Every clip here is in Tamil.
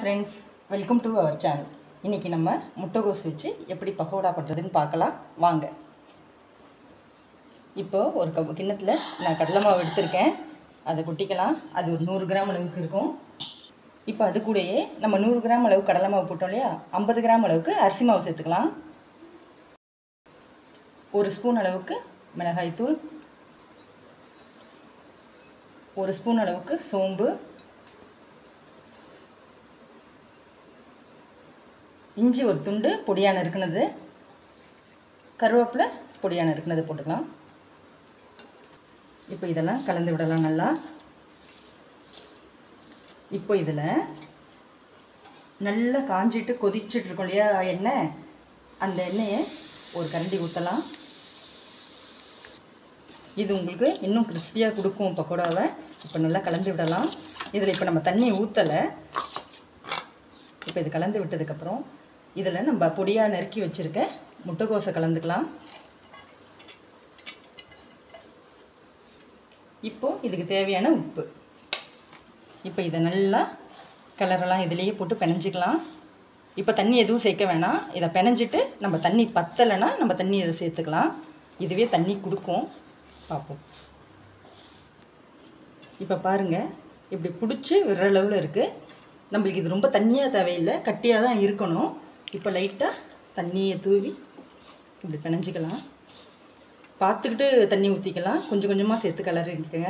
friends welcome to our channel இன்றைக்கி நம்ம முட்டைகோஸ் வச்சு எப்படி பகோடா பண்ணுறதுன்னு பார்க்கலாம் வாங்க இப்போ ஒரு கப் கிண்ணத்தில் நான் கடலை மாவு எடுத்திருக்கேன் அதை கொட்டிக்கலாம் அது ஒரு நூறு கிராம் அளவுக்கு இருக்கும் இப்போ அது கூடயே நம்ம நூறு கிராம் அளவு கடலை மாவு போட்டோம் இல்லையா ஐம்பது கிராம் அளவுக்கு அரிசி மாவு சேர்த்துக்கலாம் ஒரு ஸ்பூன் அளவுக்கு மிளகாய்த்தூள் ஒரு ஸ்பூன் அளவுக்கு சோம்பு இஞ்சி ஒரு துண்டு பொடியான இருக்குனது கருவேப்பிலை பொடியான இருக்குனது போட்டுக்கலாம் இப்போ இதெல்லாம் கலந்து விடலாம் நல்லா இப்போ இதில் நல்லா காஞ்சிட்டு கொதிச்சுட்டு இருக்கோம் இல்லையா எண்ணெய் அந்த எண்ணெயை ஒரு கரண்டி ஊற்றலாம் இது உங்களுக்கு இன்னும் கிறிஸ்பியாக கொடுக்கும் பக்கோடாவை இப்போ நல்லா கலந்து விடலாம் இதில் இப்போ நம்ம தண்ணி ஊற்றலை இப்போ இது கலந்து விட்டதுக்கப்புறம் இதில் நம்ம பொடியாக நறுக்கி வச்சுருக்க முட்டைக்கோஸை கலந்துக்கலாம் இப்போது இதுக்கு தேவையான உப்பு இப்போ இதை நல்லா கலரெல்லாம் இதிலேயே போட்டு பிணைஞ்சிக்கலாம் இப்போ தண்ணி எதுவும் சேர்க்க வேணாம் இதை பிணைஞ்சிட்டு நம்ம தண்ணி பத்தலைன்னா நம்ம தண்ணி இதை சேர்த்துக்கலாம் இதுவே தண்ணி கொடுக்கும் பார்ப்போம் இப்போ பாருங்கள் இப்படி பிடிச்சி விடுற அளவில் இருக்குது நம்மளுக்கு இது ரொம்ப தண்ணியாக தேவையில்லை கட்டியாக தான் இருக்கணும் இப்போ லைட்டாக தண்ணியை தூவி இப்படி பிணைஞ்சிக்கலாம் பார்த்துக்கிட்டு தண்ணி ஊற்றிக்கலாம் கொஞ்சம் கொஞ்சமாக சேர்த்து கலரிக்கங்க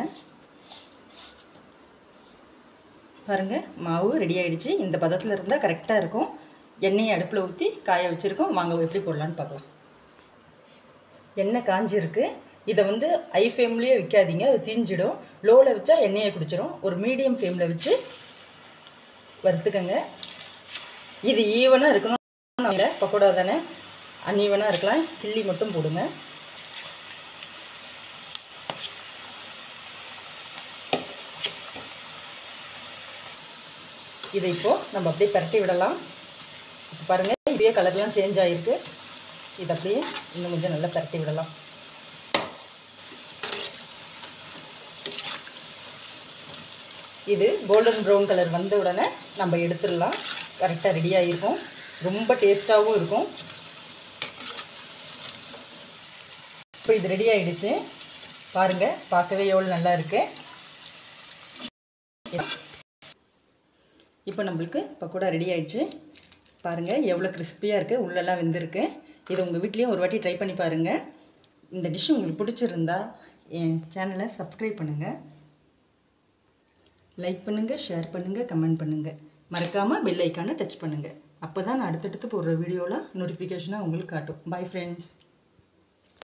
பாருங்கள் மாவு ரெடி ஆகிடுச்சு இந்த பதத்தில் இருந்தால் கரெக்டாக இருக்கும் எண்ணெயை அடுப்பில் ஊற்றி காய வச்சுருக்கோம் வாங்க எப்படி போடலான்னு பார்க்கலாம் எண்ணெய் காஞ்சிருக்கு இதை வந்து ஐ ஃப்ளேம்லேயே வைக்காதீங்க அது தீஞ்சிடும் லோவில் வச்சா எண்ணெயை குடிச்சிடும் ஒரு மீடியம் ஃப்ளேமில் வச்சு வறுத்துக்கங்க இது ஈவனாக இருக்கணும் பக்கோடா தானே அன்ஈவனாக இருக்கலாம் கிள்ளி மட்டும் போடுங்க இதை இப்போது நம்ம அப்படியே பரட்டி விடலாம் இப்போ பாருங்கள் இதே கலர்லாம் சேஞ்ச் ஆகிருக்கு இதை அப்படியே இன்னும் கொஞ்சம் நல்லா பரட்டி விடலாம் இது கோல்டன் ப்ரௌன் கலர் வந்த உடனே நம்ம எடுத்துடலாம் கரெக்டாக ரெடியாக இருக்கும் ரொம்ப டேஸ்ட்டாகவும் இருக்கும் இப்போ இது ரெடி ஆகிடுச்சு பாருங்கள் பார்க்கவே எவ்வளோ நல்லா இருக்குது இப்போ நம்மளுக்கு பக்கோடா ரெடி ஆயிடுச்சு பாருங்கள் எவ்வளோ கிறிஸ்பியாக இருக்குது உள்ளெல்லாம் வெந்திருக்கு இது உங்கள் வீட்லேயும் ஒரு வாட்டி ட்ரை பண்ணி பாருங்கள் இந்த டிஷ் உங்களுக்கு பிடிச்சிருந்தா என் சேனலை சப்ஸ்கிரைப் பண்ணுங்கள் லைக் பண்ணுங்கள் ஷேர் பண்ணுங்கள் கமெண்ட் பண்ணுங்கள் மறக்காமல் பெல் ஐக்கானை டச் பண்ணுங்கள் அப்போ தான் நான் அடுத்தடுத்து போடுற வீடியோவில் நோட்டிஃபிகேஷனாக உங்களுக்கு காட்டும் பை ஃப்ரெண்ட்ஸ்